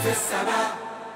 في السماء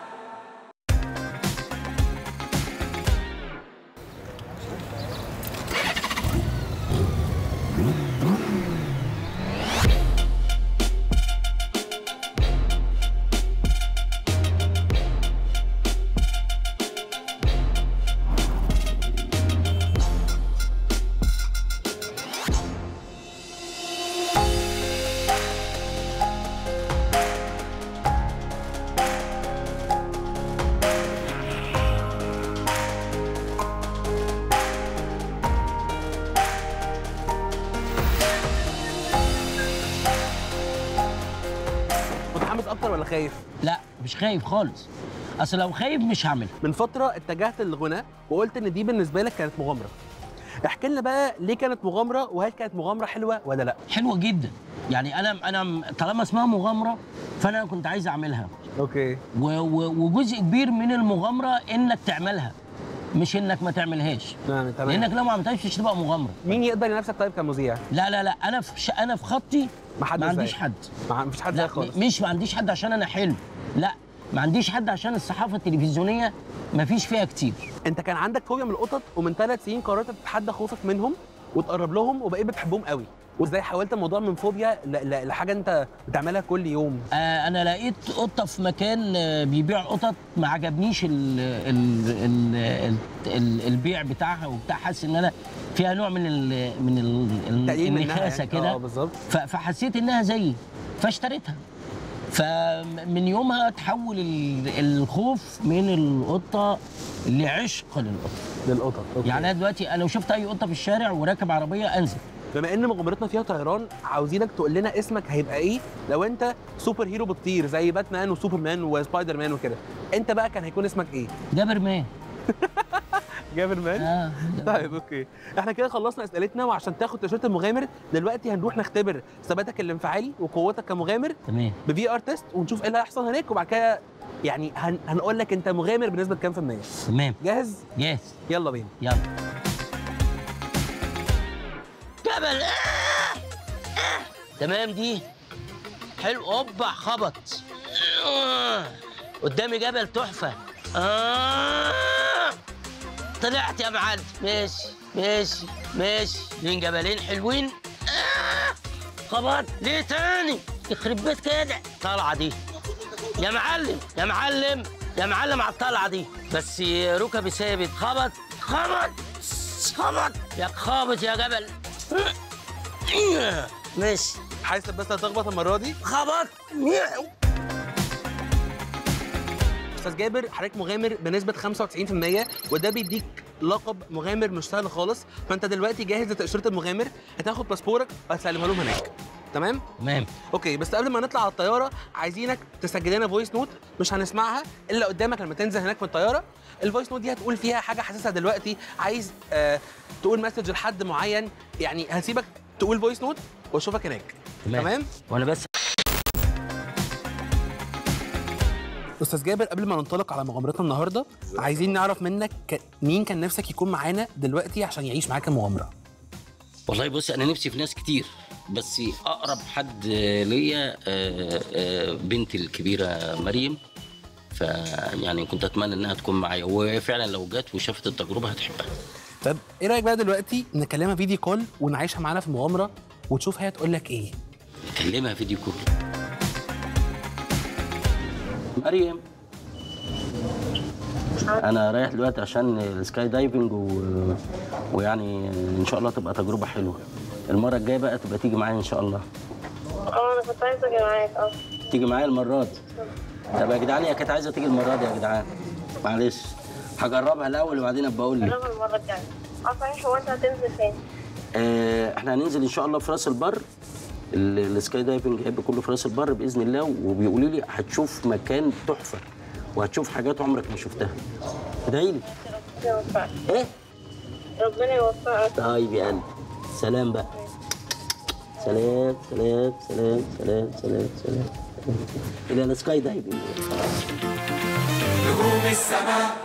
متحمس اكتر ولا خايف لا مش خايف خالص اصل لو خايف مش هعمل من فتره اتجهت للغنى وقلت ان دي بالنسبه لك كانت مغامره احكي لنا بقى ليه كانت مغامره وهل كانت مغامره حلوه ولا لا حلوه جدا يعني انا انا طالما اسمها مغامره فانا كنت عايز اعملها اوكي و و وجزء كبير من المغامره انك تعملها مش انك ما تعملهاش تمام تمام لانك لو ما عملتهاش مش هتبقى مغامره مين يقدر ينافسك طيب كمذيع لا لا لا انا في ش... انا في خطي ما حدش ما عنديش زيك. حد ما مفيش حد لا زيك خالص م- مش ما عنديش حد عشان انا حلو لا ما عنديش حد عشان الصحافه التلفزيونيه ما فيش فيها كتير انت كان عندك فوبيا من القطط ومن ثلاث سنين قررت تتحدى خوفك منهم وتقرب لهم وبقيت بتحبهم قوي وازاي حولت الموضوع من فوبيا ل- ل- لحاجه انت بتعملها كل يوم آه انا لقيت قطه في مكان آه، بيبيع قطط ما عجبنيش ال ال ال ال ال البيع بتاعها وبتاع حاسس ان انا فيها نوع من ال من ال تقليل منها النخاسه يعني. كده اه بالظبط ف- فحسيت انها زيي فاشتريتها فمن يومها تحول ال- الخوف من القطه لعشق للقطه للقطط أوكي. يعني انا دلوقتي انا لو شفت اي قطه في الشارع وراكب عربيه انزل بما ان مغامرتنا فيها طيران عاوزينك تقول لنا اسمك هيبقى ايه لو انت سوبر هيرو بتطير زي باتمان وسوبرمان وسبايدر مان وكده انت بقى كان هيكون اسمك ايه جابر مان جابر مان اه طيب اوكي احنا كده خلصنا اسئلتنا وعشان تاخد تيشيرت المغامر دلوقتي هنروح نختبر ثباتك الانفعالي وقوتك كمغامر تمام بفي ار تيست ونشوف ايه اللي هيحصل هناك وبعد كده يعني هن... هنقول لك انت مغامر بنسبه كام في الميه تمام جاهز جاهز يلا بينا يلا جبل آه! آه! تمام دي حلو اوبا خبط آه! قدامي جبل تحفه آه! طلعت يا معلم ماشي ماشي ماشي بين جبلين حلوين آه! خبط ليه تاني يخرب بيت كده طالعه دي يا معلم يا معلم يا معلم على الطلعه دي بس ركبي ثابت خبط خبط خبط يا خابط يا جبل ماشي حاسب بس هتخبط المره دي خبط استاذ جابر حضرتك مغامر بنسبه 95% وده بيديك لقب مغامر مش سهل خالص فانت دلوقتي جاهز لتاشيره المغامر هتاخد باسبورك وهتسلمها لهم هناك تمام تمام اوكي بس قبل ما نطلع على الطياره عايزينك تسجل لنا فويس نوت مش هنسمعها الا قدامك لما تنزل هناك من الطياره الفويس نوت دي هتقول فيها حاجه حاسسها دلوقتي عايز آه تقول مسج لحد معين يعني هسيبك تقول فويس نوت واشوفك هناك تمام وانا بس استاذ جابر قبل ما ننطلق على مغامرتنا النهارده عايزين نعرف منك ك- مين كان نفسك يكون معانا دلوقتي عشان يعيش معاك المغامره والله بص انا نفسي في ناس كتير بس اقرب حد ليا آه، آه، بنتي الكبيره مريم فيعني كنت اتمنى انها تكون معايا وفعلا لو جت وشافت التجربه هتحبها طب ايه رايك بقى دلوقتي نكلمها فيديو كول ونعيشها معانا في المغامره وتشوف هي تقول لك ايه كلمها فيديو كول مريم انا رايح دلوقتي عشان السكاي دايفنج و... ويعني ان شاء الله تبقى تجربه حلوه المره الجايه بقى تبقى تيجي معايا ان شاء الله اه انا كنت عايزه اجي معاك اه تيجي معايا المره دي طب يا جدعان هي كانت عايزه تيجي المره دي يا جدعان معلش هجربها الاول وبعدين ابقى اقول لك نجرب المره الجايه اه صحيح هو انت هتنزل فين؟ آه، احنا هننزل ان شاء الله في راس البر ال- السكاي دايفنج هيبقى كله في راس البر باذن الله وبيقولوا لي هتشوف مكان تحفه وهتشوف حاجات عمرك ما شفتها ادعي لي ربنا يوفقك ايه ربنا يوفقك طيب يا قلبي سلام بقى سلام سلام سلام سلام سلام سلام الى السكاي دايفنج نجوم السماء